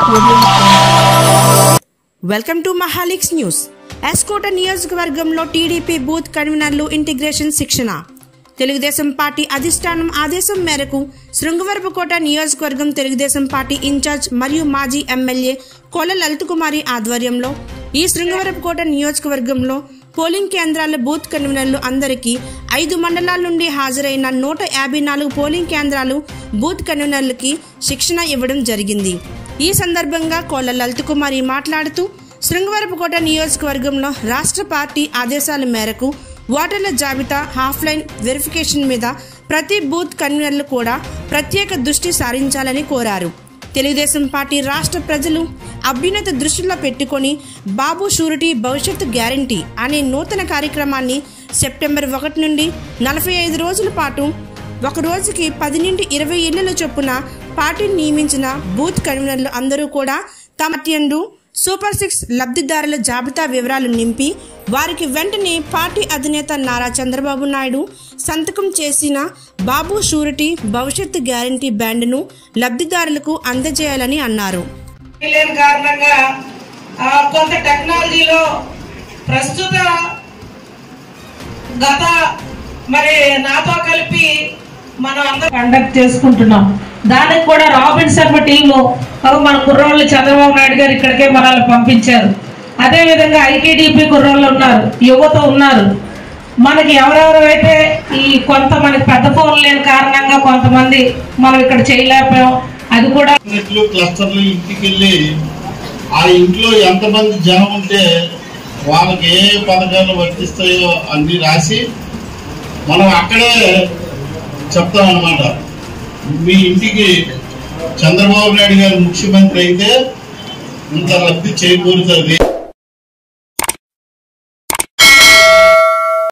welcome to మహాలిక్స్ news ఎస్కోట నియోజకవర్గంలో టీడీపీ బూత్ కన్వీనర్లు ఇంటిగ్రేషన్ శిక్షణ తెలుగుదేశం పార్టీ అధిష్టానం ఆదేశం మేరకు శృంగవరపుకోట నియోజకవర్గం తెలుగుదేశం పార్టీ ఇన్ఛార్జ్ మరియు మాజీ ఎమ్మెల్యే కోల లలిత్ కుమారి ఆధ్వర్యంలో ఈ శృంగవరపుకోట నియోజకవర్గంలో పోలింగ్ కేంద్రాల బూత్ కన్వీనర్లు అందరికీ ఐదు మండలాల నుండి హాజరైన నూట యాభై నాలుగు పోలింగ్ కేంద్రాలు బూత్ కన్వీనర్లకి శిక్షణ ఇవ్వడం జరిగింది ఈ సందర్భంగా కోళ్ల లలిత్ కుమారి మాట్లాడుతూ శృంగవరపుకోట నియోజకవర్గంలో రాష్ట్ర పార్టీ ఆదేశాల మేరకు ఓటర్ల జాబితా హాఫ్లైన్ వెరిఫికేషన్ మీద ప్రతి బూత్ కన్వీనర్లు కూడా ప్రత్యేక దృష్టి సారించాలని కోరారు తెలుగుదేశం పార్టీ రాష్ట్ర ప్రజలు అభ్యున్నత దృష్టిలో పెట్టుకొని బాబు షూరిటీ భవిష్యత్తు గ్యారంటీ అనే నూతన కార్యక్రమాన్ని సెప్టెంబర్ ఒకటి నుండి నలభై ఐదు రోజుల పాటు ఒక రోజుకి పది నుండి ఇరవై ఇళ్ల చొప్పున పార్టీని నియమించిన బూత్ కన్వీనర్లు అందరూ కూడా తమ అత్యండు సూపర్ సిక్స్ లబ్ధిదారుల జాబితా వివరాలు నింపి వారికి వెంటనే పార్టీ అధినేత నారా చంద్రబాబు నాయుడు సంతకం చేసిన బాబు షూరిటీ భవిష్యత్తు గ్యారంటీ బ్యాండ్ను లబ్ధిదారులకు అందజేయాలని అన్నారు లేని కారణంగా ఆ, కొంత టెక్నాలజీలో ప్రస్తుత గత మరి నాతో కలిపి మనం అందరం కండక్ట్ చేసుకుంటున్నాం దానికి కూడా రాబిన్ శర్మ టీము ఒక మన కుర్రోళ్ళు చంద్రబాబు నాయుడు గారు ఇక్కడికే మనల్ని పంపించారు అదే విధంగా ఐటీడీపీ కుర్రోళ్ళు ఉన్నారు యువత ఉన్నారు మనకి ఎవరెవరైతే ఈ కొంత మనకి పెద్ద ఫోన్ లేని కారణంగా కొంతమంది మనం ఇక్కడ చేయలేకపోయాం అది కూడా క్లస్టర్లు క్లస్టర్లు ఇంటికి వెళ్ళి ఆ ఇంట్లో ఎంతమంది జనం ఉంటే వాళ్ళకి ఏ ఏ పథకాలు వర్తిస్తాయో అన్ని రాసి మనం అక్కడే చెప్తాం అనమాట మీ ఇంటికి చంద్రబాబు నాయుడు గారు ముఖ్యమంత్రి అయితే ఇంత లబ్ధి చేకూరుతుంది